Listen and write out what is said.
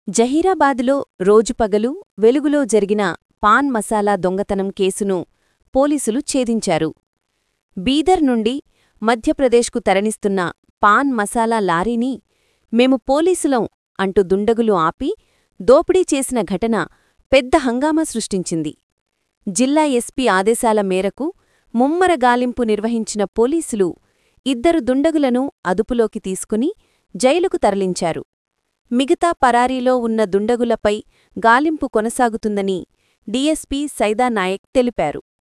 జహీరాబాద్లో రోజుపగలు వెలుగులో జరిగిన పాన్ మసాలా దొంగతనం కేసును పోలీసులు ఛేదించారు బీదర్ నుండి మధ్యప్రదేశ్కు తరలిస్తున్న పాన్ మసాలా లారీని మేము పోలీసులం అంటూ దుండగులు ఆపి దోపిడీ చేసిన ఘటన పెద్ద హంగామా సృష్టించింది జిల్లా ఎస్పీ ఆదేశాల మేరకు ముమ్మర గాలింపు నిర్వహించిన పోలీసులు ఇద్దరు దుండగులను అదుపులోకి తీసుకుని జైలుకు తరలించారు మిగతా పరారీలో ఉన్న దుండగులపై గాలింపు కొనసాగుతుందని డీఎస్పీ సైదానాయక్ తెలిపారు